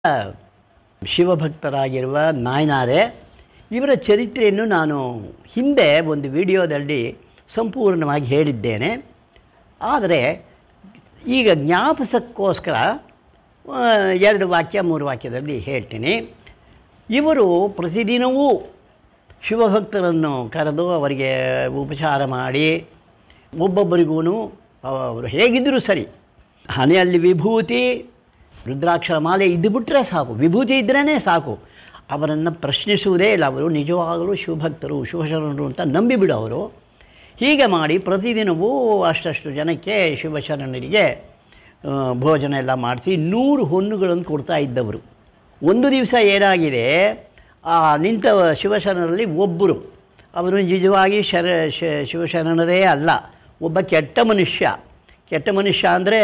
ಶಿವಭಕ್ತರಾಗಿರುವ ನಾಯನಾರೆ ಇವರ ಚರಿತ್ರೆಯನ್ನು ನಾನು ಹಿಂದೆ ಒಂದು ವಿಡಿಯೋದಲ್ಲಿ ಸಂಪೂರ್ಣವಾಗಿ ಹೇಳಿದ್ದೇನೆ ಆದರೆ ಈಗ ಜ್ಞಾಪಸಕ್ಕೋಸ್ಕರ ಆ, ಎರಡು ವಾಕ್ಯ ಮೂರು ವಾಕ್ಯದಲ್ಲಿ ಹೇಳ್ತೀನಿ ಇವರು ಪ್ರತಿದಿನವೂ ಶಿವಭಕ್ತರನ್ನು ಕರೆದು ಅವರಿಗೆ ಉಪಚಾರ ಮಾಡಿ ಒಬ್ಬೊಬ್ಬರಿಗೂ ಅವರು ಹೇಗಿದ್ದರೂ ಸರಿ ಹಣೆಯಲ್ಲಿ ವಿಭೂತಿ ರುದ್ರಾಕ್ಷರ ಮಾಲೆ ಇದ್ದು ಬಿಟ್ಟರೆ ಸಾಕು ವಿಭೂತಿ ಇದ್ರೇ ಸಾಕು ಅವರನ್ನು ಪ್ರಶ್ನಿಸುವುದೇ ಇಲ್ಲ ಅವರು ನಿಜವಾಗಲೂ ಶಿವಭಕ್ತರು ಶಿವಶರಣರು ಅಂತ ನಂಬಿಬಿಡು ಅವರು ಹೀಗೆ ಮಾಡಿ ಪ್ರತಿದಿನವೂ ಅಷ್ಟಷ್ಟು ಜನಕ್ಕೆ ಶಿವಶರಣರಿಗೆ ಆ, ಭೋಜನ ಎಲ್ಲ ಮಾಡಿಸಿ ನೂರು ಹೊನ್ನುಗಳನ್ನು ಕೊಡ್ತಾ ಇದ್ದವರು ಒಂದು ದಿವಸ ಏನಾಗಿದೆ ಆ ನಿಂತ ಶಿವಶರಣರಲ್ಲಿ ಒಬ್ಬರು ಅವರು ನಿಜವಾಗಿ ಶರ ಶ- ಶಿವಶರಣರೇ ಅಲ್ಲ ಒಬ್ಬ ಕೆಟ್ಟ ಮನುಷ್ಯ ಕೆಟ್ಟ ಮನುಷ್ಯ ಅಂದರೆ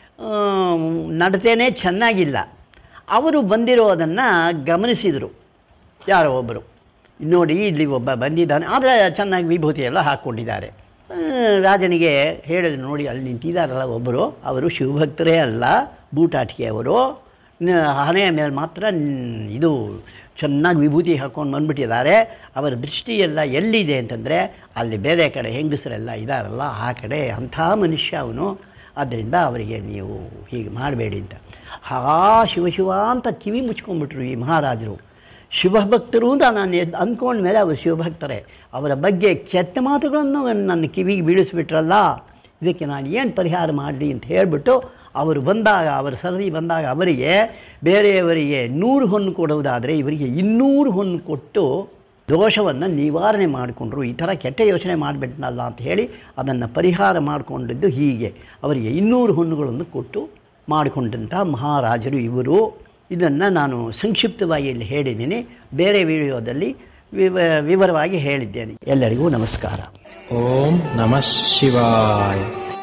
ನಡತೆನೇ ಚೆನ್ನಾಗಿಲ್ಲ ಅವರು ಬಂದಿರೋದನ್ನು ಗಮನಿಸಿದರು ಯಾರೋ ಒಬ್ಬರು ನೋಡಿ ಇಲ್ಲಿ ಒಬ್ಬ ಬಂದಿದ್ದಾನೆ ಆದರೆ ಚೆನ್ನಾಗಿ ವಿಭೂತಿ ಎಲ್ಲ ಹಾಕ್ಕೊಂಡಿದ್ದಾರೆ ಆ, ರಾಜನಿಗೆ ಹೇಳಿದ್ರು ನೋಡಿ ಅಲ್ಲಿ ನಿಂತಿದ್ದಾರಲ್ಲ ಒಬ್ಬರು ಅವರು ಶಿವಭಕ್ತರೇ ಅಲ್ಲ ಬೂಟಾಟಿಕೆಯವರು ನ- ಹಣೆಯ ಮೇಲೆ ಮಾತ್ರ ನ್- ಇದು ಚೆನ್ನಾಗಿ ವಿಭೂತಿ ಹಾಕ್ಕೊಂಡು ಬಂದ್ಬಿಟ್ಟಿದ್ದಾರೆ ಅವರ ದೃಷ್ಟಿಯೆಲ್ಲ ಎಲ್ಲಿದೆ ಅಂತಂದರೆ ಅಲ್ಲಿ ಬೇರೆ ಕಡೆ ಹೆಂಗಸರೆಲ್ಲ ಇದ್ದಾರಲ್ಲ ಆ ಕಡೆ ಅಂಥ ಮನುಷ್ಯ ಅವನು ಆದ್ದರಿಂದ ಅವರಿಗೆ ನೀವು ಹೀಗೆ ಮಾಡಬೇಡಿ ಅಂತ ಹಾ ಶಿವ ಶಿವ ಅಂತ ಕಿವಿ ಮುಚ್ಕೊಂಡ್ಬಿಟ್ರು ಈ ಮಹಾರಾಜರು ಶಿವಭಕ್ತರು ಅಂತ ನಾನು ಎದ್ದು ಅಂದ್ಕೊಂಡ್ಮೇಲೆ ಅವರು ಶಿವಭಕ್ತರೇ ಅವರ ಬಗ್ಗೆ ಕೆಟ್ಟ ಮಾತುಗಳನ್ನು ನನ್ನ ಕಿವಿಗೆ ಬೀಳಿಸ್ಬಿಟ್ರಲ್ಲ ಇದಕ್ಕೆ ನಾನು ಏನು ಪರಿಹಾರ ಮಾಡಲಿ ಅಂತ ಹೇಳಿಬಿಟ್ಟು ಅವರು ಬಂದಾಗ ಅವರ ಸರದಿ ಬಂದಾಗ ಅವರಿಗೆ ಬೇರೆಯವರಿಗೆ ನೂರು ಹೊನ್ನು ಕೊಡುವುದಾದರೆ ಇವರಿಗೆ ಇನ್ನೂರು ಹೊನ್ನು ಕೊಟ್ಟು ದೋಷವನ್ನು ನಿವಾರಣೆ ಮಾಡಿಕೊಂಡ್ರು ಈ ಥರ ಕೆಟ್ಟ ಯೋಚನೆ ಮಾಡಿಬಿಟ್ನಲ್ಲ ಅಂತ ಹೇಳಿ ಅದನ್ನು ಪರಿಹಾರ ಮಾಡಿಕೊಂಡಿದ್ದು ಹೀಗೆ ಅವರಿಗೆ ಇನ್ನೂರು ಹೊನ್ನುಗಳನ್ನು ಕೊಟ್ಟು ಮಾಡಿಕೊಂಡಂಥ ಮಹಾರಾಜರು ಇವರು ಇದನ್ನು ನಾನು ಸಂಕ್ಷಿಪ್ತವಾಗಿ ಇಲ್ಲಿ ಹೇಳಿದ್ದೀನಿ ಬೇರೆ ವಿಡಿಯೋದಲ್ಲಿ ವಿವ ವಿವರವಾಗಿ ಹೇಳಿದ್ದೇನೆ ಎಲ್ಲರಿಗೂ ನಮಸ್ಕಾರ ಓಂ ನಮಃ ಶಿವಾಯ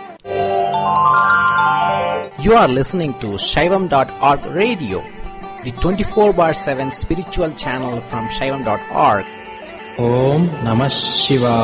You are listening to Shaivam.org radio, the 24 bar 7 spiritual channel from Shaivam.org. ಓಂ ನಮಃ ಶಿವಾಯ